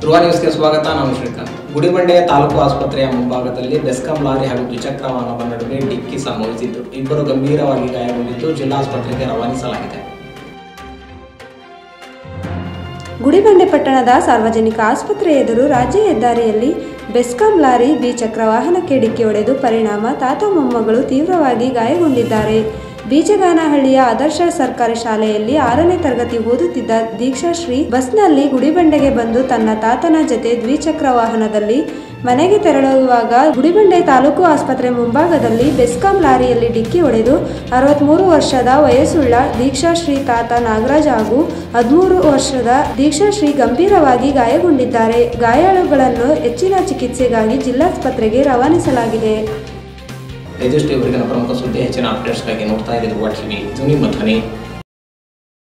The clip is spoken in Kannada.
ಧ್ರುವ ನ್ಯೂಸ್ಗೆ ಸ್ವಾಗತ ನಾನು ಶ್ರೀಕಾಂತ್ ಗುಡಿಬಂಡೆಯ ತಾಲೂಕು ಆಸ್ಪತ್ರೆಯ ಮುಂಭಾಗದಲ್ಲಿ ಬೆಸ್ಕಾಂ ಲಾರಿ ಹಾಗೂ ದ್ವಿಚಕ್ರ ವಾಹನದ ನಡುವೆ ಡಿಕ್ಕಿ ಸಂಭವಿಸಿದ್ದು ಇಬ್ಬರು ಗಂಭೀರವಾಗಿ ಗಾಯಗೊಂಡಿದ್ದು ಜಿಲ್ಲಾಸ್ಪತ್ರೆಗೆ ರವಾನಿಸಲಾಗಿದೆ ಗುಡಿಬಂಡೆ ಪಟ್ಟಣದ ಸಾರ್ವಜನಿಕ ಆಸ್ಪತ್ರೆ ಎದುರು ರಾಜ್ಯ ಹೆದ್ದಾರಿಯಲ್ಲಿ ಬೆಸ್ಕಾಂ ಲಾರಿ ದ್ವಿಚಕ್ರ ವಾಹನಕ್ಕೆ ಡಿಕ್ಕಿ ಹೊಡೆದು ಪರಿಣಾಮ ತಾತ ಮೊಮ್ಮಗಳು ತೀವ್ರವಾಗಿ ಗಾಯಗೊಂಡಿದ್ದಾರೆ ಬೀಜಗಾನಹಳ್ಳಿಯ ಆದರ್ಶ ಸರ್ಕಾರಿ ಶಾಲೆಯಲ್ಲಿ ಆರನೇ ತರಗತಿ ಓದುತ್ತಿದ್ದ ದೀಕ್ಷಾಶ್ರೀ ಬಸ್ನಲ್ಲಿ ಗುಡಿಬಂಡೆಗೆ ಬಂದು ತನ್ನ ತಾತನ ಜತೆ ದ್ವಿಚಕ್ರ ವಾಹನದಲ್ಲಿ ಮನೆಗೆ ತೆರಳುವಾಗ ಗುಡಿಬಂಡೆ ತಾಲೂಕು ಆಸ್ಪತ್ರೆ ಮುಂಭಾಗದಲ್ಲಿ ಬೆಸ್ಕಾಂ ಲಾರಿಯಲ್ಲಿ ಡಿಕ್ಕಿ ಹೊಡೆದು ಅರವತ್ಮೂರು ವರ್ಷದ ವಯಸ್ಸುಳ್ಳ ದೀಕ್ಷಾಶ್ರೀ ತಾತ ನಾಗರಾಜ್ ಹಾಗೂ ಹದಿಮೂರು ವರ್ಷದ ದೀಕ್ಷಾಶ್ರೀ ಗಂಭೀರವಾಗಿ ಗಾಯಗೊಂಡಿದ್ದಾರೆ ಗಾಯಾಳುಗಳನ್ನು ಹೆಚ್ಚಿನ ಚಿಕಿತ್ಸೆಗಾಗಿ ಜಿಲ್ಲಾಸ್ಪತ್ರೆಗೆ ರವಾನಿಸಲಾಗಿದೆ ಇದಿಷ್ಟು ಇವರಿಗಿನ ಪ್ರಮುಖ ಸುದ್ದಿ ಹೆಚ್ಚಿನ ಅಪ್ಡೇಟ್ಸ್ಗಾಗಿ ನೋಡ್ತಾ ಇದ್ದೀವಿ ವಾಟ್ ಟಿವಿ ಧ್ವನಿ ಮಥನಿ